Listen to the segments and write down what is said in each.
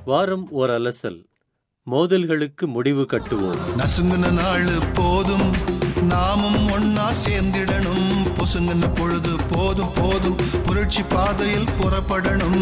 வாரம் ஓர் அலசல் மோதல்களுக்கு முடிவு கட்டுவோம் நசுங்குன நாள் போதும் நாமும் ஒன்னா சேர்ந்திடணும் பொசுங்குன பொழுது போதும் போதும் புரட்சி பாதையில் புறப்படணும்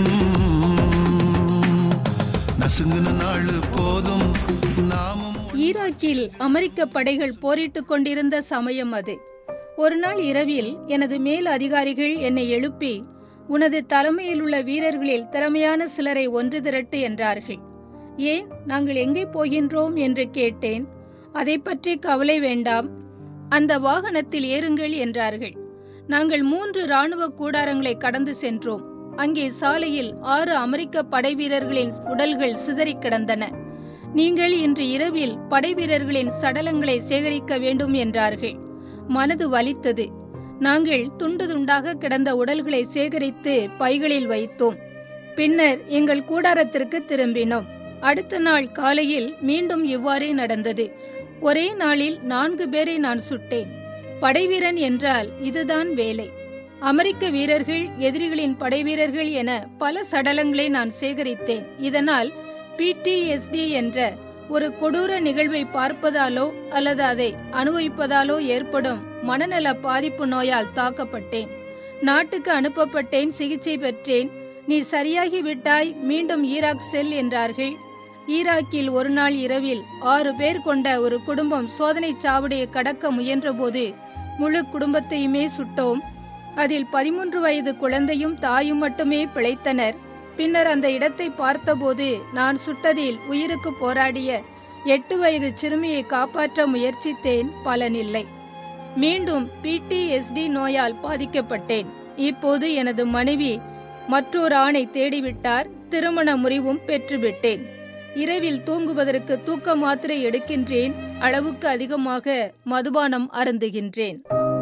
நசுங்குன நாள் போதும் நாமும் ஈராக்கில் அமெரிக்க படைகள் போரிட்டுக் கொண்டிருந்த சமயம் அது ஒரு நாள் இரவில் எனது மேல் அதிகாரிகள் என்னை எழுப்பி உனது தலைமையில் உள்ள வீரர்களில் திறமையான சிலரை ஒன்று திரட்டு என்றார்கள் ஏன் நாங்கள் எங்கே போகின்றோம் என்று கேட்டேன் அதை பற்றி கவலை வேண்டாம் அந்த வாகனத்தில் ஏறுங்கள் என்றார்கள் நாங்கள் மூன்று ராணுவ கூடாரங்களை கடந்து சென்றோம் அங்கே சாலையில் ஆறு அமெரிக்க படை வீரர்களின் உடல்கள் சிதறிக் கிடந்தன நீங்கள் இன்று இரவில் படை வீரர்களின் சடலங்களை சேகரிக்க வேண்டும் என்றார்கள் மனது வலித்தது நாங்கள் துண்டு துண்டாக கிடந்த உடல்களை சேகரித்து பைகளில் வைத்தோம் பின்னர் எங்கள் கூடாரத்திற்கு திரும்பினோம் அடுத்த நாள் காலையில் மீண்டும் இவ்வாறே நடந்தது ஒரே நாளில் நான்கு பேரை நான் சுட்டேன் படைவீரன் என்றால் இதுதான் வேலை அமெரிக்க வீரர்கள் எதிரிகளின் படைவீரர்கள் என பல சடலங்களை நான் சேகரித்தேன் இதனால் பிடிஎஸ்டி என்ற ஒரு கொடூர நிகழ்வை பார்ப்பதாலோ அல்லது அதை அனுபவிப்பதாலோ ஏற்படும் மனநல பாதிப்பு நோயால் தாக்கப்பட்டேன் நாட்டுக்கு அனுப்பப்பட்டேன் சிகிச்சை பெற்றேன் நீ சரியாகி விட்டாய் மீண்டும் ஈராக் செல் என்றார்கள் ஈராக்கில் ஒரு நாள் இரவில் ஆறு பேர் கொண்ட ஒரு குடும்பம் சோதனை சாவடியை கடக்க முயன்றபோது முழு குடும்பத்தையுமே சுட்டோம் அதில் பதிமூன்று வயது குழந்தையும் தாயும் மட்டுமே பிழைத்தனர் பின்னர் அந்த இடத்தை பார்த்தபோது நான் சுட்டதில் உயிருக்கு போராடிய எட்டு வயது சிறுமியை காப்பாற்ற முயற்சித்தேன் பலனில்லை மீண்டும் பிடிஎஸ்டி நோயால் பாதிக்கப்பட்டேன் இப்போது எனது மனைவி மற்றொரு ஆணை தேடிவிட்டார் திருமண முறிவும் பெற்றுவிட்டேன் இரவில் தூங்குவதற்கு தூக்க மாத்திரை எடுக்கின்றேன் அளவுக்கு அதிகமாக மதுபானம் அருந்துகின்றேன்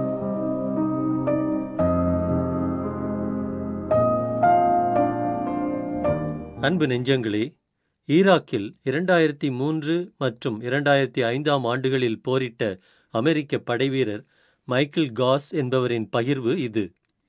அன்பு நெஞ்சங்களே ஈராக்கில் இரண்டாயிரத்தி மூன்று மற்றும் இரண்டாயிரத்தி ஐந்தாம் ஆண்டுகளில் போரிட்ட அமெரிக்க படைவீரர் மைக்கேல் காஸ் என்பவரின் பகிர்வு இது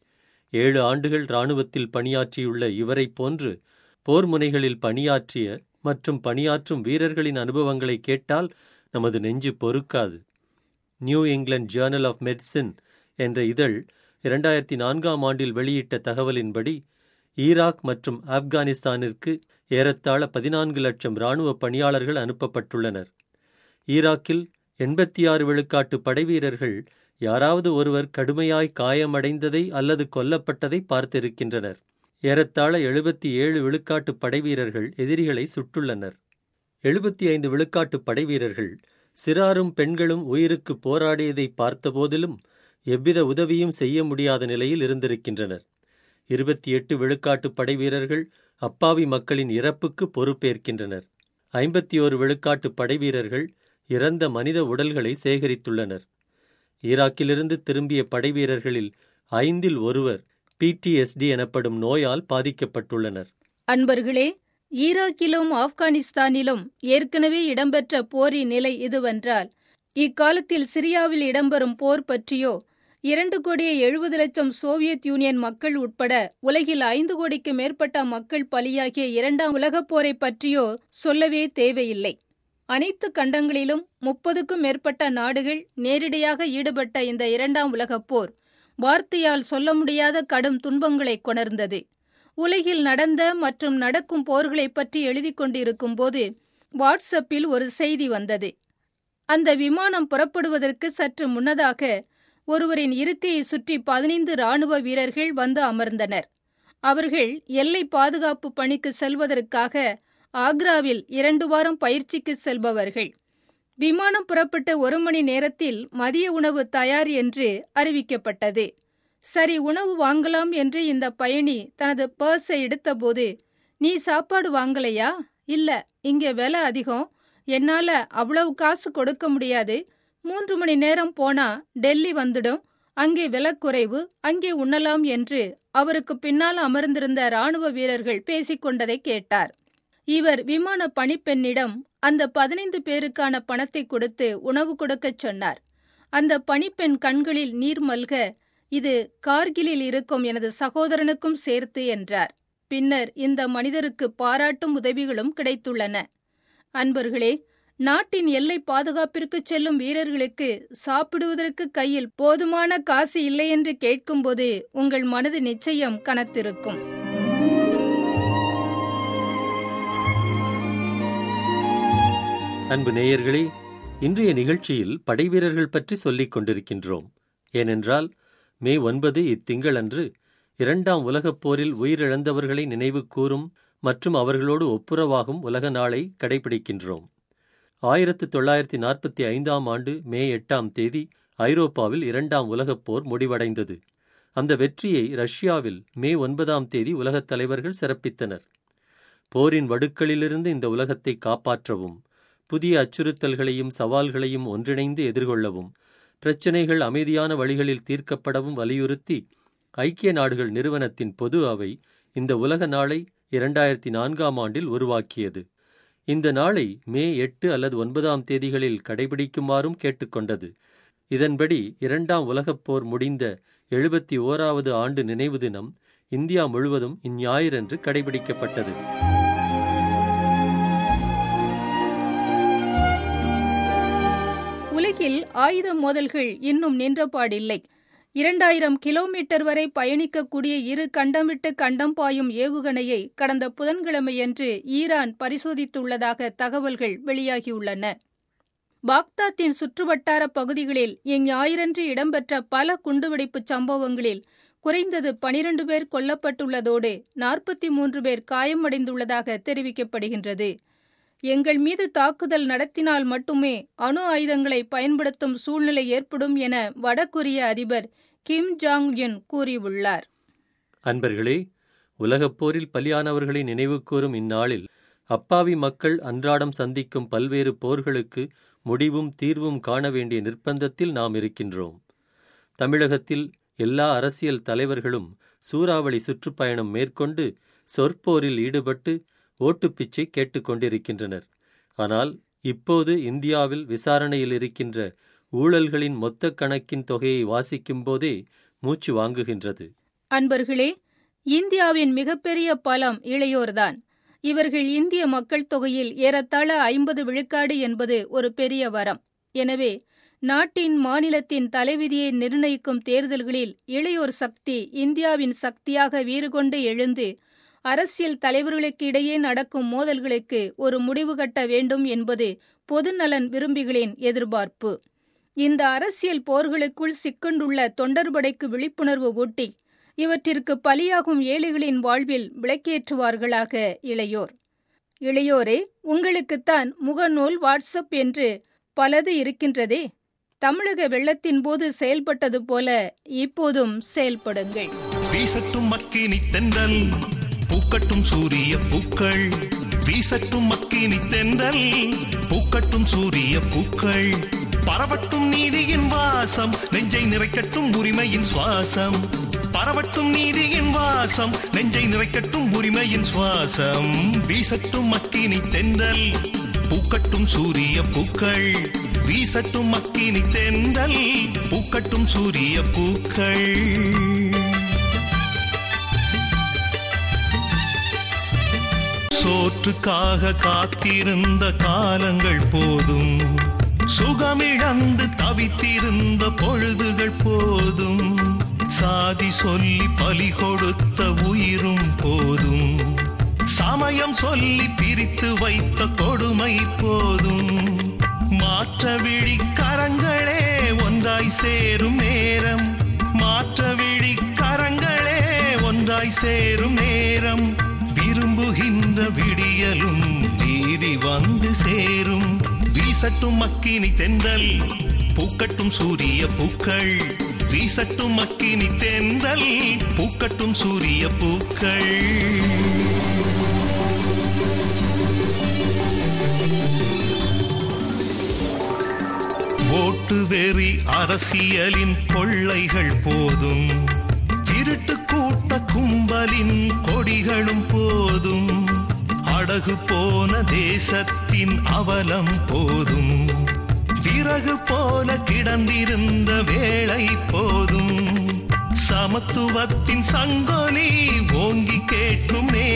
ஏழு ஆண்டுகள் இராணுவத்தில் பணியாற்றியுள்ள இவரைப் போன்று போர் முனைகளில் பணியாற்றிய மற்றும் பணியாற்றும் வீரர்களின் அனுபவங்களை கேட்டால் நமது நெஞ்சு பொறுக்காது New England journal of medicine என்ற இதழ் இரண்டாயிரத்தி நான்காம் ஆண்டில் வெளியிட்ட தகவலின்படி ஈராக் மற்றும் ஆப்கானிஸ்தானிற்கு ஏறத்தாழ பதினான்கு லட்சம் இராணுவ பணியாளர்கள் அனுப்பப்பட்டுள்ளனர் ஈராக்கில் எண்பத்தி ஆறு விழுக்காட்டு படைவீரர்கள் யாராவது ஒருவர் கடுமையாய் காயமடைந்ததை அல்லது கொல்லப்பட்டதை பார்த்திருக்கின்றனர் ஏறத்தாழ எழுபத்தி ஏழு விழுக்காட்டு படைவீரர்கள் எதிரிகளை சுட்டுள்ளனர் எழுபத்தி ஐந்து விழுக்காட்டு படைவீரர்கள் சிறாரும் பெண்களும் உயிருக்கு போராடியதை பார்த்தபோதிலும் எவ்வித உதவியும் செய்ய முடியாத நிலையில் இருந்திருக்கின்றனர் இருபத்தி எட்டு விழுக்காட்டு படைவீரர்கள் அப்பாவி மக்களின் இறப்புக்கு பொறுப்பேற்கின்றனர் ஐம்பத்தி ஓரு விழுக்காட்டு படைவீரர்கள் இறந்த மனித உடல்களை சேகரித்துள்ளனர் ஈராக்கிலிருந்து திரும்பிய படைவீரர்களில் ஐந்தில் ஒருவர் பிடிஎஸ்டி எனப்படும் நோயால் பாதிக்கப்பட்டுள்ளனர் அன்பர்களே ஈராக்கிலும் ஆப்கானிஸ்தானிலும் ஏற்கனவே இடம்பெற்ற போரின் நிலை இதுவென்றால் இக்காலத்தில் சிரியாவில் இடம்பெறும் போர் பற்றியோ இரண்டு கோடியே எழுபது லட்சம் சோவியத் யூனியன் மக்கள் உட்பட உலகில் ஐந்து கோடிக்கு மேற்பட்ட மக்கள் பலியாகிய இரண்டாம் உலகப் போரை பற்றியோ சொல்லவே தேவையில்லை அனைத்து கண்டங்களிலும் முப்பதுக்கும் மேற்பட்ட நாடுகள் நேரடியாக ஈடுபட்ட இந்த இரண்டாம் உலகப் போர் வார்த்தையால் சொல்ல முடியாத கடும் துன்பங்களை கொணர்ந்தது உலகில் நடந்த மற்றும் நடக்கும் போர்களை பற்றி எழுதி கொண்டிருக்கும் போது வாட்ஸ்அப்பில் ஒரு செய்தி வந்தது அந்த விமானம் புறப்படுவதற்கு சற்று முன்னதாக ஒருவரின் இருக்கையை சுற்றி பதினைந்து ராணுவ வீரர்கள் வந்து அமர்ந்தனர் அவர்கள் எல்லை பாதுகாப்பு பணிக்கு செல்வதற்காக ஆக்ராவில் இரண்டு வாரம் பயிற்சிக்கு செல்பவர்கள் விமானம் புறப்பட்ட ஒரு மணி நேரத்தில் மதிய உணவு தயார் என்று அறிவிக்கப்பட்டது சரி உணவு வாங்கலாம் என்று இந்த பயணி தனது பர்ஸை எடுத்தபோது நீ சாப்பாடு வாங்கலையா இல்ல இங்க விலை அதிகம் என்னால அவ்வளவு காசு கொடுக்க முடியாது மூன்று மணி நேரம் போனா டெல்லி வந்துடும் அங்கே விலை குறைவு அங்கே உண்ணலாம் என்று அவருக்கு பின்னால் அமர்ந்திருந்த ராணுவ வீரர்கள் பேசிக்கொண்டதை கேட்டார் இவர் விமான பணிப்பெண்ணிடம் அந்த பதினைந்து பேருக்கான பணத்தை கொடுத்து உணவு கொடுக்கச் சொன்னார் அந்த பணிப்பெண் கண்களில் நீர் மல்க இது கார்கிலில் இருக்கும் எனது சகோதரனுக்கும் சேர்த்து என்றார் பின்னர் இந்த மனிதருக்கு பாராட்டும் உதவிகளும் கிடைத்துள்ளன அன்பர்களே நாட்டின் எல்லை பாதுகாப்பிற்கு செல்லும் வீரர்களுக்கு சாப்பிடுவதற்கு கையில் போதுமான காசு இல்லை என்று கேட்கும்போது உங்கள் மனது நிச்சயம் கனத்திருக்கும் அன்பு நேயர்களே இன்றைய நிகழ்ச்சியில் படைவீரர்கள் பற்றி சொல்லிக் கொண்டிருக்கின்றோம் ஏனென்றால் மே ஒன்பது இத்திங்களன்று இரண்டாம் உலகப் போரில் உயிரிழந்தவர்களை நினைவு கூறும் மற்றும் அவர்களோடு ஒப்புரவாகும் உலக நாளை கடைபிடிக்கின்றோம் ஆயிரத்து தொள்ளாயிரத்தி நாற்பத்தி ஐந்தாம் ஆண்டு மே எட்டாம் தேதி ஐரோப்பாவில் இரண்டாம் உலகப் போர் முடிவடைந்தது அந்த வெற்றியை ரஷ்யாவில் மே ஒன்பதாம் தேதி உலகத் தலைவர்கள் சிறப்பித்தனர் போரின் வடுக்களிலிருந்து இந்த உலகத்தை காப்பாற்றவும் புதிய அச்சுறுத்தல்களையும் சவால்களையும் ஒன்றிணைந்து எதிர்கொள்ளவும் பிரச்சினைகள் அமைதியான வழிகளில் தீர்க்கப்படவும் வலியுறுத்தி ஐக்கிய நாடுகள் நிறுவனத்தின் பொது அவை இந்த உலக நாளை இரண்டாயிரத்தி நான்காம் ஆண்டில் உருவாக்கியது இந்த நாளை மே எட்டு அல்லது ஒன்பதாம் தேதிகளில் கடைபிடிக்குமாறும் கேட்டுக்கொண்டது இதன்படி இரண்டாம் உலகப் போர் முடிந்த எழுபத்தி ஓராவது ஆண்டு நினைவு தினம் இந்தியா முழுவதும் இந்ஞாயிறன்று கடைபிடிக்கப்பட்டது உலகில் ஆயுத மோதல்கள் இன்னும் நின்றபாடில்லை இரண்டாயிரம் கிலோமீட்டர் வரை பயணிக்கக்கூடிய இரு கண்டம் விட்டு கண்டம் பாயும் ஏவுகணையை கடந்த புதன்கிழமையன்று ஈரான் பரிசோதித்துள்ளதாக தகவல்கள் வெளியாகியுள்ளன பாக்தாத்தின் சுற்றுவட்டார பகுதிகளில் இஞ்ஞாயிறன்று இடம்பெற்ற பல குண்டுவெடிப்புச் சம்பவங்களில் குறைந்தது பனிரண்டு பேர் கொல்லப்பட்டுள்ளதோடு நாற்பத்தி மூன்று பேர் காயமடைந்துள்ளதாக தெரிவிக்கப்படுகின்றது எங்கள் மீது தாக்குதல் நடத்தினால் மட்டுமே அணு ஆயுதங்களை பயன்படுத்தும் சூழ்நிலை ஏற்படும் என வடகொரிய அதிபர் கிம் ஜாங் யுன் கூறியுள்ளார் அன்பர்களே உலகப் போரில் பலியானவர்களை நினைவுகூரும் இந்நாளில் அப்பாவி மக்கள் அன்றாடம் சந்திக்கும் பல்வேறு போர்களுக்கு முடிவும் தீர்வும் காண வேண்டிய நிர்பந்தத்தில் நாம் இருக்கின்றோம் தமிழகத்தில் எல்லா அரசியல் தலைவர்களும் சூறாவளி சுற்றுப்பயணம் மேற்கொண்டு சொற்போரில் ஈடுபட்டு ஓட்டுப்பிச்சை கேட்டுக்கொண்டிருக்கின்றனர் ஆனால் இப்போது இந்தியாவில் விசாரணையில் இருக்கின்ற ஊழல்களின் மொத்த கணக்கின் தொகையை வாசிக்கும்போதே மூச்சு வாங்குகின்றது அன்பர்களே இந்தியாவின் மிகப்பெரிய பலம் இளையோர்தான் இவர்கள் இந்திய மக்கள் தொகையில் ஏறத்தாழ ஐம்பது விழுக்காடு என்பது ஒரு பெரிய வரம் எனவே நாட்டின் மாநிலத்தின் தலைவிதியை நிர்ணயிக்கும் தேர்தல்களில் இளையோர் சக்தி இந்தியாவின் சக்தியாக வீறுகொண்டு எழுந்து அரசியல் தலைவர்களுக்கு இடையே நடக்கும் மோதல்களுக்கு ஒரு முடிவு கட்ட வேண்டும் என்பது பொதுநலன் விரும்பிகளின் எதிர்பார்ப்பு இந்த அரசியல் போர்களுக்குள் சிக்கண்டுள்ள தொண்டர்படைக்கு விழிப்புணர்வு ஊட்டி இவற்றிற்கு பலியாகும் ஏழைகளின் வாழ்வில் விளக்கேற்றுவார்களாக இளையோர் இளையோரே உங்களுக்குத்தான் முகநூல் வாட்ஸ்அப் என்று பலது இருக்கின்றதே தமிழக வெள்ளத்தின் போது செயல்பட்டது போல இப்போதும் செயல்படுங்கள் வீசட்டும் மக்கினி தென்றல் பூக்கட்டும் சூரிய பூக்கள் வீசட்டும் மக்கினி தென்றல் பூக்கட்டும் சூரிய பூக்கள் பரவட்டும் நீதியின் வாசம் நெஞ்சை நிறைக்கட்டும் உரிமையின் சுவாசம் பரவட்டும் நீதியின் வாசம் நெஞ்சை நிறைக்கட்டும் உரிமையின் சுவாசம் வீசட்டும் மக்கினி தென்றல் பூக்கட்டும் சூரிய பூக்கள் வீசட்டும் மக்கினி தென்றல் பூக்கட்டும் சூரிய பூக்கள் சோற்றுக்காக காத்திருந்த காலங்கள் போதும் சுகமிழந்து தவித்திருந்த பொழுதுகள் போதும் சாதி சொல்லி பலி கொடுத்த உயிரும் போதும் சமயம் சொல்லி பிரித்து வைத்த கொடுமை போதும் மாற்ற விழி கரங்களே ஒன்றாய் சேரும் நேரம் மாற்ற விழி கரங்களே ஒன்றாய் சேரும் நேரம் விரும்புகின்ற விடியலும் நீதி வந்து சேரும் வீசட்டும் மக்கினி தென்றல் பூக்கட்டும் சூரிய பூக்கள் வீசட்டும் மக்கினி தென்றல் பூக்கட்டும் சூரிய பூக்கள் ஓட்டு வெறி அரசியலின் கொள்ளைகள் போதும் திருட்டு கூட்ட கும்பலின் கொடிகளும் போதும் அடகு போன தேசத்தின் அவலம் போதும் விறகு போல கிடந்திருந்த வேளை போதும் சமத்துவத்தின் சங்கொலி ஓங்கி கேட்கும் நேரம்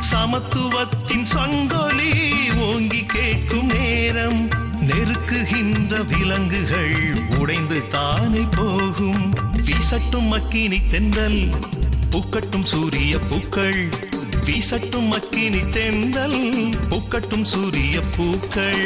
சமத்துவத்தின் சங்கொலி ஓங்கி கேட்கும் நேரம் நெருக்குகின்ற விலங்குகள் உடைந்து தானே போகும் வீசட்டும் மக்கினி தென்றல் பூக்கட்டும் சூரிய பூக்கள் வீசட்டும் மக்கினி தென்றல் பூக்கட்டும் சூரிய பூக்கள்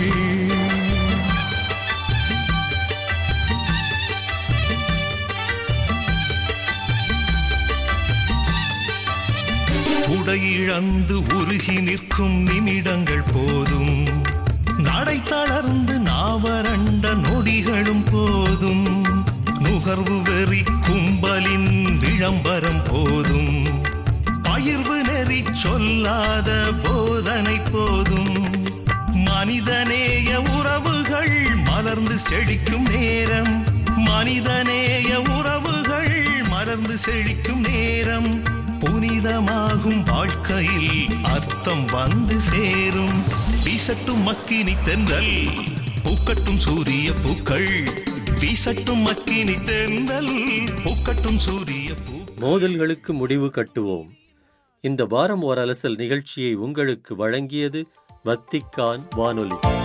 உடையிழந்து உருகி நிற்கும் நிமிடங்கள் போதும் நடை தளர்ந்து நாவரண்ட நொடிகளும் போதும் நுகர்வு வெறி கும்பலின் விளம்பரம் போதும் பயிர்வு நெறி சொல்லாத போதனை போதும் மனிதநேய உறவுகள் மலர்ந்து செழிக்கும் நேரம் மனிதநேய உறவுகள் மலர்ந்து செழிக்கும் நேரம் புனிதமாகும் வாழ்க்கையில் அர்த்தம் வந்து சேரும் வீசட்டும் மக்கினி தென்றல் பூக்கட்டும் சூரிய பூக்கள் வீசட்டும் மக்கினி தென்றல் பூக்கட்டும் சூரிய பூ மோதல்களுக்கு முடிவு கட்டுவோம் இந்த வாரம் ஓர் அலசல் நிகழ்ச்சியை உங்களுக்கு வழங்கியது வத்திக்கான் வானொலி